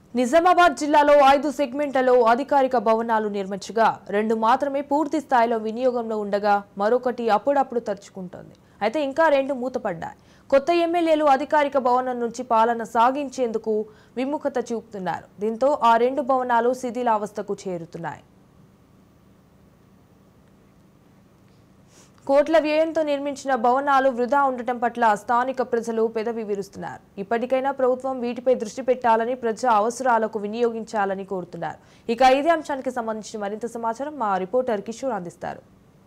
నిజామాబాద్ జిల్లాలో ఐదు సెగ్మెంట్లలో అధికారిక భవనాలు నిర్మించగా రెండు మాత్రమే పూర్తి స్థాయిలో వినియోగంలో ఉండగా మరొకటి అప్పుడప్పుడు తరుచుకుంటోంది అయితే ఇంకా రెండు మూతపడ్డాయి కొత్త ఎమ్మెల్యేలు అధికారిక భవనం నుంచి పాలన సాగించేందుకు విముఖత చూపుతున్నారు దీంతో ఆ రెండు భవనాలు శిథిలావస్థకు చేరుతున్నాయి కోట్ల వ్యయంతో నిర్మించిన భవనాలు వృధా ఉండటం పట్ల స్థానిక ప్రజలు పెదవి విరుస్తున్నారు ఇప్పటికైనా ప్రభుత్వం వీటిపై దృష్టి పెట్టాలని ప్రజా అవసరాలకు వినియోగించాలని కోరుతున్నారు ఇక ఇదే అంశానికి సంబంధించిన మరింత సమాచారం మా రిపోర్టర్ కిషోర్ అందిస్తారు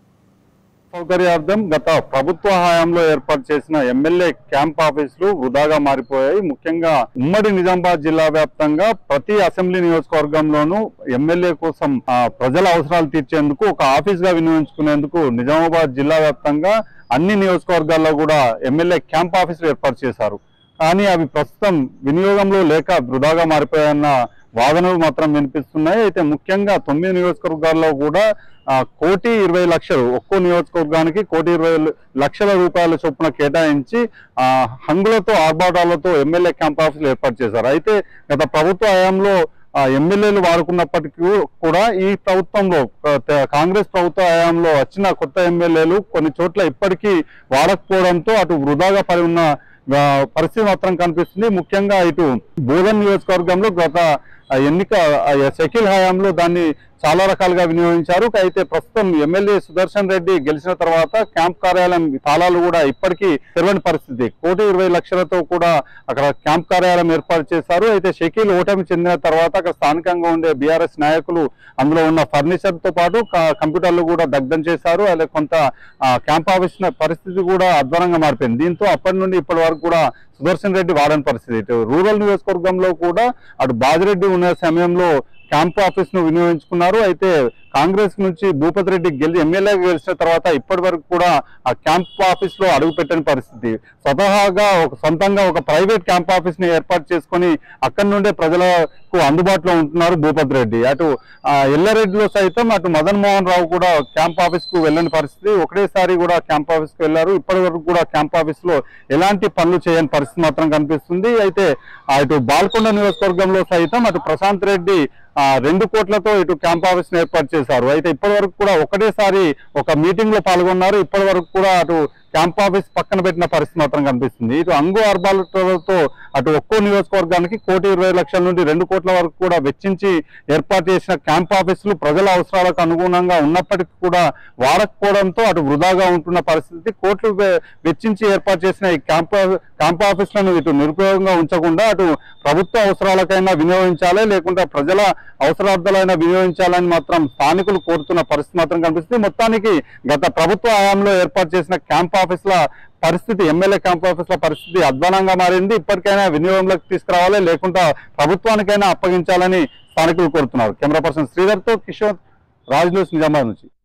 సౌకర్యార్థం గత ప్రభుత్వ హయాంలో ఏర్పాటు చేసిన ఎమ్మెల్యే క్యాంప్ ఆఫీసులు వృధాగా మారిపోయాయి ముఖ్యంగా ఉమ్మడి నిజామాబాద్ జిల్లా వ్యాప్తంగా ప్రతి అసెంబ్లీ నియోజకవర్గంలోనూ ఎమ్మెల్యే కోసం ఆ, ప్రజల అవసరాలు తీర్చేందుకు ఒక ఆఫీస్ గా వినియోగించుకునేందుకు నిజామాబాద్ జిల్లా వ్యాప్తంగా అన్ని నియోజకవర్గాల్లో కూడా ఎమ్మెల్యే క్యాంప్ ఆఫీసులు ఏర్పాటు చేశారు కానీ అవి ప్రస్తుతం వినియోగంలో లేక వృధాగా మారిపోయాయన్న వాదనలు మాత్రం వినిపిస్తున్నాయి అయితే ముఖ్యంగా తొమ్మిది నియోజకవర్గాల్లో కూడా ఆ, కోటి ఇరవై లక్షలు ఒక్కో నియోజకవర్గానికి కోటి ఇరవై లక్షల రూపాయల చొప్పున కేటాయించి ఆ, హంగులతో ఆర్భాటాలతో ఎమ్మెల్యే క్యాంప్ ఆఫీసులు ఏర్పాటు చేశారు అయితే గత ప్రభుత్వ హయాంలో ఆ, ఎమ్మెల్యేలు వాడుకున్నప్పటికీ కూడా ఈ ప్రభుత్వంలో ఆ, త- కాంగ్రెస్ ప్రభుత్వ హయాంలో వచ్చిన కొత్త ఎమ్మెల్యేలు కొన్ని చోట్ల ఇప్పటికీ వాడకపోవడంతో అటు వృధాగా పడి ఉన్న ఆ, పరిస్థితి మాత్రం కనిపిస్తుంది ముఖ్యంగా ఇటు బోధన్ నియోజకవర్గంలో గత ఆ, ఎన్నిక ఆ, షకీల్ హయాంలో దాన్ని చాలా రకాలుగా వినియోగించారు అయితే ప్రస్తుతం ఎమ్మెల్యే సుదర్శన్ రెడ్డి గెలిచిన తర్వాత క్యాంప్ కార్యాలయం తాళాలు కూడా ఇప్పటికీ తెరవని పరిస్థితి కోటి ఇరవై లక్షలతో కూడా అక్కడ క్యాంప్ కార్యాలయం ఏర్పాటు చేశారు అయితే షకీల్ ఓటమి చెందిన తర్వాత అక్కడ స్థానికంగా ఉండే బీఆర్ఎస్ నాయకులు అందులో ఉన్న ఫర్నిచర్ తో పాటు క- కంప్యూటర్లు కూడా దగ్ధం చేశారు అలాగే కొంత ఆ, క్యాంప్ ఆఫీస్ పరిస్థితి కూడా అధ్వానంగా మారిపోయింది దీంతో అప్పటి నుండి ఇప్పటి వరకు కూడా సుదర్శన్ రెడ్డి వాడని పరిస్థితి ఇటు రూరల్ నియోజకవర్గంలో కూడా అటు బాజిరెడ్డి ఉన్న సమయంలో క్యాంప్ ఆఫీస్ ను వినియోగించుకున్నారు అయితే కాంగ్రెస్ నుంచి భూపతి రెడ్డి గెలి ఎమ్మెల్యే గెలిచిన తర్వాత ఇప్పటి వరకు కూడా ఆ క్యాంప్ ఆఫీస్ లో అడుగు పెట్టని పరిస్థితి స్వతహాగా ఒక సొంతంగా ఒక ప్రైవేట్ క్యాంప్ ఆఫీస్ ని ఏర్పాటు చేసుకొని అక్కడి నుండే ప్రజలకు అందుబాటులో ఉంటున్నారు భూపతి రెడ్డి అటు ఆ, ఎల్లారెడ్డిలో సైతం అటు మదన్ మోహన్ రావు కూడా క్యాంప్ ఆఫీస్ కు వెళ్ళని పరిస్థితి ఒకటేసారి కూడా క్యాంప్ ఆఫీస్ కు వెళ్లారు ఇప్పటి వరకు కూడా క్యాంప్ ఆఫీస్ లో ఎలాంటి పనులు చేయని పరిస్థితి మాత్రం కనిపిస్తుంది అయితే ఆ, ఇటు బాల్కొండ నియోజకవర్గంలో సైతం అటు ప్రశాంత్ రెడ్డి ఆ, రెండు కోట్లతో ఇటు క్యాంప్ ఆఫీస్ ను ఏర్పాటు చేశారు అయితే ఇప్పటి వరకు కూడా ఒకటేసారి ఒక మీటింగ్ లో పాల్గొన్నారు ఇప్పటి వరకు కూడా అటు క్యాంప్ ఆఫీస్ పక్కన పెట్టిన పరిస్థితి మాత్రం కనిపిస్తుంది ఇటు అంగు అర్బాలతో అటు ఒక్కో నియోజకవర్గానికి కోటి ఇరవై లక్షల నుండి రెండు కోట్ల వరకు కూడా వెచ్చించి ఏర్పాటు చేసిన క్యాంప్ ఆఫీసులు ప్రజల అవసరాలకు అనుగుణంగా ఉన్నప్పటికీ కూడా వాడకపోవడంతో అటు వృధాగా ఉంటున్న పరిస్థితి కోట్లు వె- వెచ్చించి ఏర్పాటు చేసిన ఈ క్యాంప్ క్యాంప్ ఆఫీసులను ఇటు నిరుపయోగంగా ఉంచకుండా అటు ప్రభుత్వ అవసరాలకైనా వినియోగించాలి లేకుంటే ప్రజల అవసరార్థాలైనా వినియోగించాలని మాత్రం స్థానికులు కోరుతున్న పరిస్థితి మాత్రం కనిపిస్తుంది మొత్తానికి గత ప్రభుత్వ హయాంలో ఏర్పాటు చేసిన క్యాంప్ ఆఫీసుల పరిస్థితి ఎమ్మెల్యే క్యాంప్ ఆఫీసుల పరిస్థితి అధ్వానంగా మారింది ఇప్పటికైనా వినియోగంలోకి తీసుకురావాలి లేకుంటే ప్రభుత్వానికైనా అప్పగించాలని స్థానికులు కోరుతున్నారు కెమెరా పర్సన్ శ్రీధర్తో కిషోర్ రాజ్ న్యూస్ నిజామాబాద్ నుంచి